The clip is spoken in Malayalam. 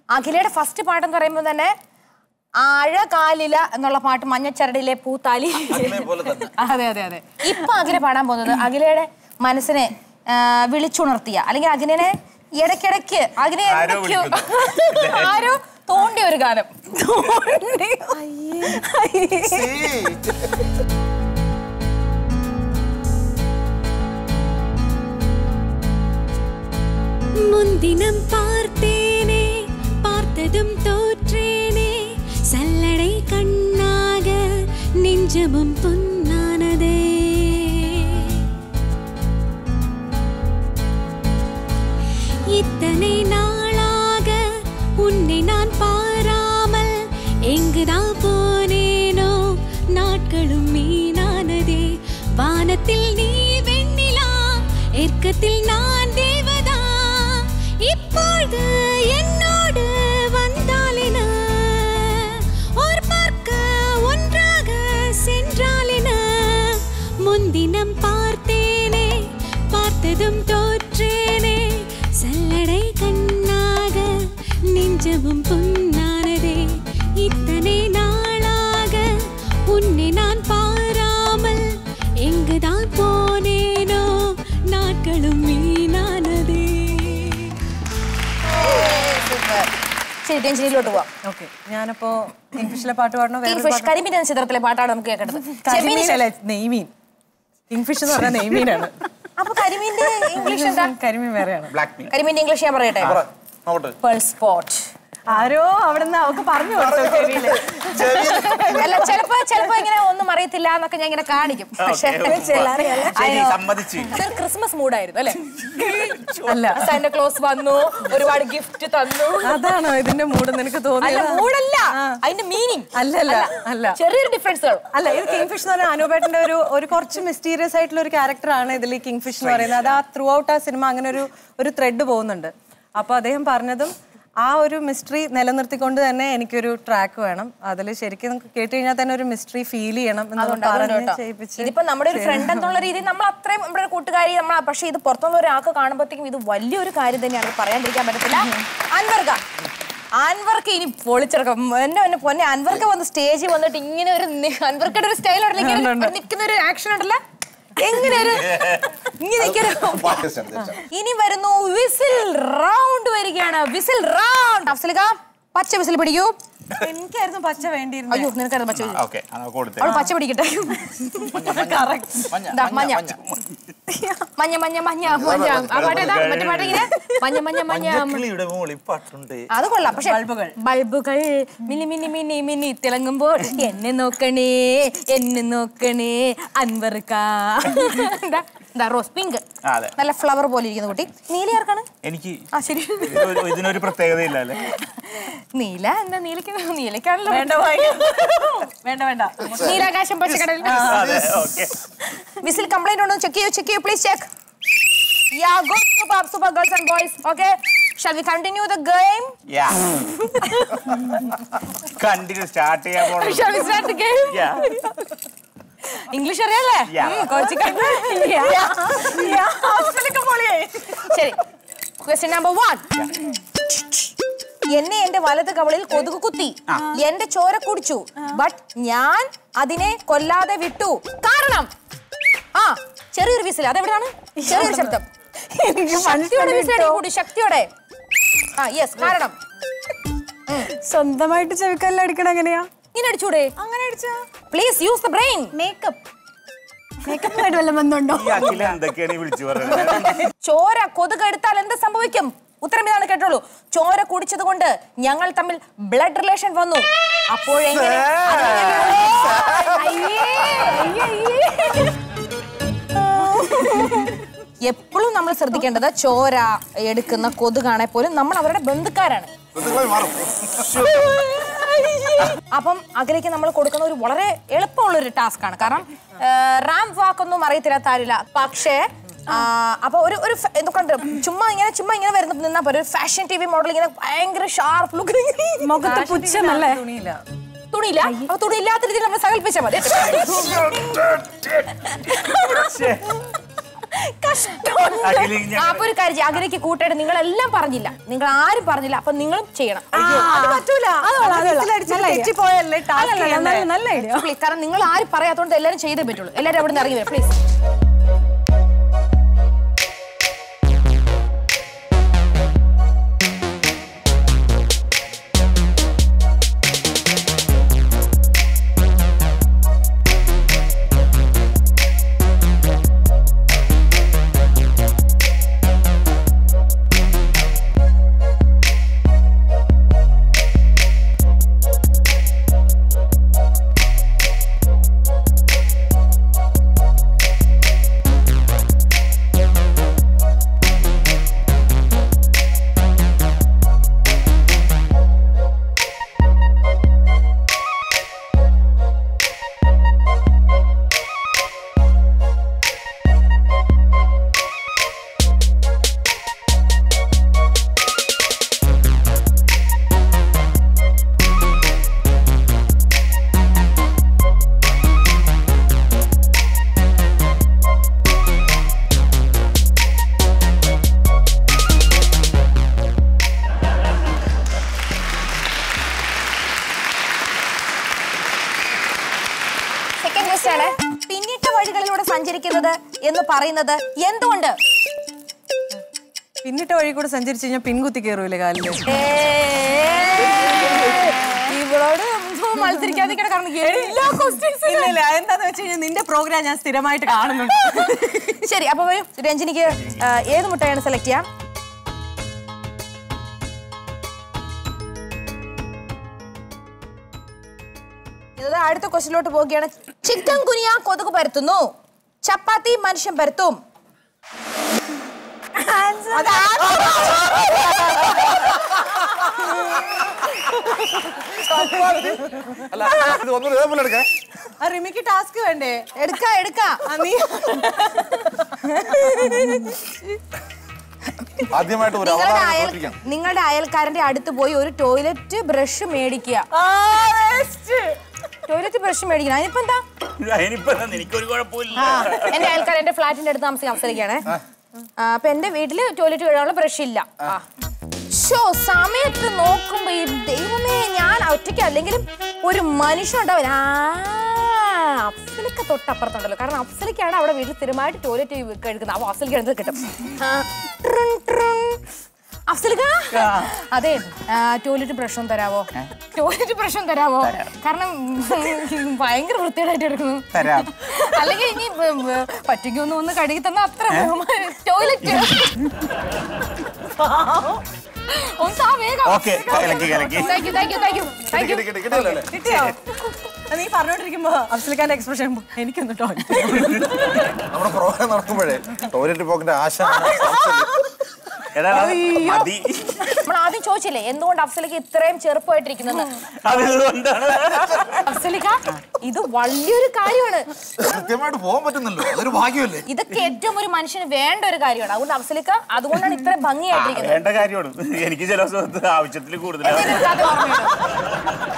അഖിലയുടെ ഫസ്റ്റ് പാട്ടെന്ന് പറയുമ്പോൾ തന്നെ ആഴകാലില എന്നുള്ള പാട്ട് മഞ്ഞച്ചരടിലെ പൂത്താലി പോലെ തന്നെ അതെ അതെ അതെ ഇപ്പൊ അഖില പാടാൻ പോകുന്നത് അഖിലയുടെ മനസ്സിനെ ആ, വിളിച്ചുണർത്തിയ അല്ലെങ്കിൽ അഖിലിനെ ഇടയ്ക്കിടയ്ക്ക് അഖിലെ ആരോ എന്തൊക്കെയോ വിളിക്കുന്നു. ആരോ തോണ്ടിയ ഒരു ഗാനം തോണ്ടി. முன்தினம் பார்த்தேனே பார்த்ததும் தோற்றேனே சல்லடை கண்ணாக நெஞ்சமும் பொன்னானதே இத்தனை நாளாக உன்னை நான் பாராமல் எங்குதான் போனேனோ நாட்களும் மீனானதே வானத்தில் நீ வெண்ணிலா ஏற்கத்தில் நான் தேவதா இப்பொழுது என்னோடு வந்தாலின ஒரு பார்க்க ஒன்றாக சென்றாலின முன்தினம் பார்த்தேனே பார்த்ததும் தோற்றேனே சல்லடை கண்ணாக நெஞ்சமும் பொன்னானதே இத்தனை நாளாக உன்னை நான் பாராமல் எங்குதான் போனேனோ நாட்களும் வீணானதே സൂപ്പർ. ശരി ടെൻഷനിലോട്ട് പോവാം ഓക്കെ ഞാനപ്പോ കിങ്ഫിഷിലെ പാട്ട് പാടണോ വേറെ കിങ്ഫിഷ് കരിമീൻ എന്ന ചിത്രത്തിലെ പാട്ടാണ് നമുക്ക് കേൾക്കേണ്ടത് ചെമ്മീൻ കരിമീനല്ലേ നെയ്മീൻ കിങ്ഫിഷ് എന്ന് പറഞ്ഞാൽ നെയ്മീനാണ് അപ്പൊ കരിമീന്റെ ഇംഗ്ലീഷ് എന്താ കരിമീൻ വേറെയാണ് ബ്ലാക്ക് മീൻ കരിമീന്റെ ഇംഗ്ലീഷ് ഞാൻ പറയട്ടെ നോട്ട് പേൾ സ്പോട്ട് ആരോ അവിടെ നിന്ന് അവക്ക് പറഞ്ഞു കൊടുത്തു ചെവിയില് അല്ല ചിലപ്പോ ചിലപ്പോ ഇങ്ങനെ ഒന്നും അറിയത്തില്ല എന്നൊക്കെ ഞാൻ ഇങ്ങനെ കാണിക്കും പക്ഷേ ശരി സമ്മതിച്ചു ഇതൊരു ക്രിസ്മസ് മൂഡായിരുന്നു അല്ലേ അല്ല സാന്റ ക്ലോസ് വന്നു ഒരുപാട് ഗിഫ്റ്റ് തന്നു അതാണോ ഇതിന്റെ മൂഡ് നിനക്ക് അല്ല തോന്നിയത് മൂഡല്ല അതിന്റെ മീനിങ് അല്ലല്ല അല്ല ചെറിയൊരു ഡിഫറൻസുകൾ അല്ല ഇത് കിങ്ഫിഷ് എന്ന് പറഞ്ഞാൽ അനുപേട്ടന്റെ ഒരു ഒരു കുറച്ച് മിസ്റ്റീരിയസ് ആയിട്ടുള്ള ഒരു ക്യാരക്ടറാണ് ഇതിൽ ഈ കിങ്ഫിഷ് എന്ന് പറയുന്നത് അത് ആ ത്രൂ ഔട്ട് ആ സിനിമ അങ്ങനെ ഒരു ഒരു ത്രെഡ് പോകുന്നുണ്ട് അപ്പൊ അദ്ദേഹം പറഞ്ഞതും ആ ഒരു മിസ്റ്ററി നിലനിർത്തിക്കൊണ്ട് തന്നെ എനിക്കൊരു ട്രാക്ക് വേണം അതിൽ ശരിക്കും നമുക്ക് കേട്ട് കഴിഞ്ഞാൽ തന്നെ ഒരു മിസ്റ്ററി ഫീൽ ചെയ്യണം എന്ന് അതുകൊണ്ട് അതുകൊണ്ട് പറഞ്ഞ് കേട്ടോ ചെയ്യിപ്പിച്ച് ഇതിപ്പോ നമ്മുടെ ഒരു ഫ്രണ്ട് എന്നുള്ള രീതിയിൽ നമ്മൾ അത്രയും നമ്മുടെ ഒരു കൂട്ടുകാരി നമ്മൾ പക്ഷേ ഇത് പുറത്തുനിന്ന് ഒരാൾക്ക് കാണുമ്പോഴത്തേക്കും ഇത് വലിയൊരു കാര്യം തന്നെയാണ് ഇത് പറയാണ്ടിരിക്കാൻ പറ്റത്തില്ല അൻവർക്ക അൻവർക്ക് ഇനി പൊളിച്ചെടുക്കാം എന്നെ എന്നെ പൊന്നെ അൻവർക്ക് വന്ന് സ്റ്റേജിൽ വന്നിട്ട് ഇങ്ങനെ ഒരു നി- അൻവർക്കയുടെ ഒരു സ്റ്റൈൽ ഉണ്ടല്ലോ ഇങ്ങനെ ഒരു നിൽക്കുന്ന ഒരു ആക്ഷൻ ഉണ്ടല്ലോ എങ്ങനെ ഒരു ഇങ്ങനെ നിൽക്കുന്ന ഇനി വരുന്നു വിസിൽ റൗണ്ട് വരികയാണ് വിസിൽ റൗണ്ട് അഫ്സലിക പച്ച വിസിൽ പിടിക്കൂ എനിക്കായിരുന്നു പച്ച വേണ്ടിയിരുന്നത് അയ്യോ നിനക്കായിരുന്നു പച്ച വിസിൽ ഓക്കെ കൊടുത്തേ അവള് പച്ച പിടിക്കട്ടെ ദാ, മഞ്ഞ മഞ്ഞ മഞ്ഞ മഞ്ഞ മഞ്ഞ ആ പാട്ട് ഏതാ മറ്റേ പാട്ട് ഇങ്ങനെ മഞ്ഞ മഞ്ഞ മഞ്ഞ മഞ്ഞക്കിളിയുടെ മുകളിൽ പാട്ടുണ്ട് അത് കൊള്ളാം പക്ഷെ ബൾബുകൾ മിനി മിനി മിനി മിനി തിളങ്ങുമ്പോൾ എന്നെ നോക്കണേ എന്നെ നോക്കണേ അൻവർക്ക എന്താ റോസ് പിങ്ക് ആ, അതെ. നല്ല ഫ്ലവർ പോലെ ഇരിക്കുന്ന കുട്ടി നീല ആർക്കാണ് എനിക്ക് ആ ശരി ഇതിനൊരു- ഇതിനൊരു പ്രത്യേകത ഇല്ല അല്ലേ നീല എന്താ നീലക്ക് നീലക്കാണല്ലോ വേണ്ട വായി. വേണ്ട വേണ്ട നീലാകാശം പച്ചക്കടൽ അതെ ഓക്കെ വിസിൽ കംപ്ലൈന്റ് ഉണ്ടോ ചെക്ക് ചെയ്യൂ ചെക്ക് ചെയ്യൂ please check Yeah, good, super, super girls and boys. Okay, shall we continue the game? Yeah continue start ചെയ്യാൻ പോണു Shall we start the game? Yeah. English അറിയാല്ലേ Yeah. ഉം, കോച്ചിക്കാരന്. Yeah. ഹോസ്റ്റലൊക്കെ പൊളിയായി. ശരി ക്വസ്റ്റ്യൻ നമ്പർ വൺ എന്നെ എന്റെ വലത് കവളിൽ കൊതുക് കുത്തി എന്റെ ചോര കുടിച്ചു ബട്ട് ഞാൻ അതിനെ കൊല്ലാതെ വിട്ടു കാരണം ആ ചെറിയൊരു വിസിൽ അതെവിടാണ് ചെറിയൊരു ശബ്ദം ശക്തിയോടെ വിസിലടി കൂടി ശക്തിയോടെ ആ യെസ് കാരണം സ്വന്തമായിട്ട് ചെവിക്കല്ല അടിക്കണം എങ്ങനെയാ ഇങ്ങനെ അടിച്ചൂടെ അങ്ങനെ അടിച്ചാ please use the brain makeup മേക്കപ്പുമായിട്ട് വല്ല ബന്ധമുണ്ടോ ഈ അഖില എന്തൊക്കെയാണ് ഈ വിളിച്ചു പറയുന്നത് ചോര കൊതുക് എടുത്താൽ എന്ത് സംഭവിക്കും ഉത്തരം ഇതാണ് കേട്ടോളൂ ചോര കുടിച്ചത് കൊണ്ട് ഞങ്ങൾ തമ്മിൽ ബ്ലഡ് റിലേഷൻ വന്നു അപ്പോഴെങ്ങനെ എപ്പോഴും നമ്മൾ ശ്രദ്ധിക്കേണ്ടത് ചോര എടുക്കുന്ന കൊതുകാണെ പോലും നമ്മൾ അവരുടെ ബന്ധുക്കാരാണ് അപ്പം അകലേക്ക് നമ്മൾ കൊടുക്കുന്ന ഒരു വളരെ എളുപ്പമുള്ള ഒരു ടാസ്ക് ആണ് കാരണം റാം വാക്കൊന്നും അറിയത്തില്ലാത്ത ആരില്ല പക്ഷേ ആ, അപ്പൊ ഒരു ഒരു ഫ- എന്തൊക്കെ ചുമ്മാ ഇങ്ങനെ ചുമ്മാ ഇങ്ങനെ വരുന്ന നിന്നാ പോലെ ഒരു ഫാഷൻ ടി വി മോഡൽ ഇങ്ങനെ ഭയങ്കര ഷാർപ്പ് ലുക്ക് മുഖത്ത് പുച്ഛമല്ലേ തുണിയില്ല തുണിയില്ല അപ്പൊ തുണി ഇല്ലാത്ത രീതിയിൽ നമ്മൾ സങ്കല്പിച്ചാൽ മതി കഷ്ടമുണ്ട്. അഖിലേ, ഞാൻ- ആ, അപ്പൊ ഒരു കാര്യം ചെയ്യ്. അഖിലേക്ക് കൂട്ടായിട്ട് നിങ്ങളെല്ലാം പറഞ്ഞില്ല നിങ്ങൾ ആരും പറഞ്ഞില്ല അപ്പൊ നിങ്ങളും ചെയ്യണം അത് പറ്റൂല അത് വിസിലടിച്ചിട്ട് തെറ്റിപ്പോയല്ലേ ടാസ്ക് ചെയ്യണ്ടേ നല്ല ഐഡിയ പ്ലീസ് കാരണം നിങ്ങൾ ആരും പറയാത്തോണ്ട് എല്ലാരും ചെയ്തേ പറ്റുള്ളൂ എല്ലാരും അവിടെ നിന്ന് ഇറങ്ങി വരും പ്ലീസ് സെക്കൻഡ് ക്വസ്റ്റ്യൻ ആണ് പിന്നിട്ട വഴികളിലൂടെ സഞ്ചരിക്കുന്നത് എന്ന് പറയുന്നത് എന്തുകൊണ്ട് പിന്നിട്ട വഴി കൂടെ സഞ്ചരിച്ചു കഴിഞ്ഞാൽ പിൻകുത്തി കയറൂലേ കാലില് ഇവളോട് മത്സരിക്കാതിരിക്കണ കാരണം എല്ലാ ക്വസ്റ്റ്യൻസും ഇല്ല ഇല്ല എന്താന്ന് വെച്ച് കഴിഞ്ഞാൽ നിന്റെ പ്രോഗ്രാം ഞാൻ സ്ഥിരമായിട്ട് കാണുന്നുണ്ട് ശരി അപ്പൊ വരൂ രഞ്ജിനിക്ക് ആ, ഏത് മുട്ടയാണ് സെലക്ട് ചെയ്യാം ഇത് അടുത്ത ക്വസ്റ്റിലോട്ട് പോവുകയാണ് ചിക്കൻ കുനിയ കൊതുക് പരത്തുന്നു ചപ്പാത്തി മനുഷ്യൻ പരത്തും അത് അല്ല ഇത് ഒന്നുകൂടെ ഇതേപോലെ എടുക്കേ ആ റിമിക്ക് ടാസ്ക് വേണ്ടേ എടുക്ക എടുക്ക ആ, നീ ആദ്യമായിട്ട് ഒരു നിങ്ങളുടെ അവതാരം അയൽ തോറ്റിരിക്കുകയാണ്. നിങ്ങളുടെ അയൽക്കാരന്റെ അടുത്ത് പോയി ഒരു ടോയ്ലറ്റ് ബ്രഷ് മേടിക്കുക ടോയ്ലറ്റ് ബ്രഷ് മേടിക്കണം അതിനിപ്പോ എന്താ അതിനിപ്പോ എന്താ, എനിക്കൊരു കുഴപ്പമില്ല ആ, എന്റെ അയൽക്കാരൻ എന്റെ ഫ്ലാറ്റിന്റെ അടുത്ത് താമസിക്കാൻ അവസരിക്കാണ് അപ്പൊ എന്റെ വീട്ടില് ടോയ്ലറ്റ് കഴുകാനുള്ള ബ്രഷ് ഇല്ല ആ. ഷോ സമയത്ത് നോക്കുമ്പോ ഈ ദൈവമേ ഞാൻ ഒറ്റയ്ക്ക് അല്ലെങ്കിലും ഒരു മനുഷ്യൻ ഉണ്ടാവില്ല ആ അഫ്സലിക്ക തൊട്ടപ്പുറത്തുണ്ടല്ലോ കാരണം അഫ്സലിക്കാണ് അവിടെ വീട്ടിൽ സ്ഥിരമായിട്ട് ടോയ്ലറ്റ് കഴുകുന്നത് അപ്പൊ അഫ്സലിക്ക് എടുത്ത് കിട്ടും ആ, ട്രുൻ, ട്രുൻ. അഫ്സലിക്ക അതെ ടോയ്ലറ്റ് ബ്രഷ് ഒന്ന് തരാവോ ടോയ്ലറ്റ് ബ്രഷ് ഒന്ന് തരാവോ കാരണം ഭയങ്കര വൃത്തിയായിട്ട് എടുക്കുന്നു തരാം. അല്ലെങ്കിൽ ഇനി പറ്റുകൊന്നും ഒന്ന് കഴുകി തന്ന അത്ര ടോയ്ലറ്റ് ഒന്ന് താ വേഗം ഓക്കെ കലക്കി കലക്കി thank you thank you thank you thank you കിട്ടി, കിട്ടി, കിട്ടിയല്ലോ അല്ലേ? കിട്ടിയോ ആ, നീ പറഞ്ഞോണ്ടിരിക്കുമ്പോ അഫ്സലിഖാന്റെ എക്സ്പ്രഷൻ എനിക്കൊന്ന് ടോയ്ലറ്റ് നമ്മുടെ പ്രോഗ്രാം നടക്കുമ്പോഴേ ടോയ്ലറ്റ് പോക്കിന്റെ ആശ എടാ മതി നമ്മൾ ആദ്യം ചോദിച്ചില്ലേ എന്തുകൊണ്ട് അഫ്സലിക്ക് ഇത്രയും ചെറുപ്പമായിട്ടിരിക്കുന്നത് അതുകൊണ്ടാണ് അഫ്സലിക്ക ഇത് വലിയൊരു കാര്യമാണ് കൃത്യമായിട്ട് പോകാൻ പറ്റുന്നല്ലോ അതൊരു ഭാഗ്യമല്ലേ ഇതൊക്കെ ഏറ്റവും ഒരു മനുഷ്യന് വേണ്ട ഒരു കാര്യമാണ് അതുകൊണ്ട് അഫ്സലിക്ക അതുകൊണ്ടാണ് ഇത്രയും ഭംഗിയായിട്ടിരിക്കുന്നത് വേണ്ട കാര്യമാണ് എനിക്ക് ചില ദിവസം ആവശ്യത്തിൽ കൂടുതലാണ് എന്തെങ്കിലും ഒരു കഥ ഓർമ്മയുണ്ടോ?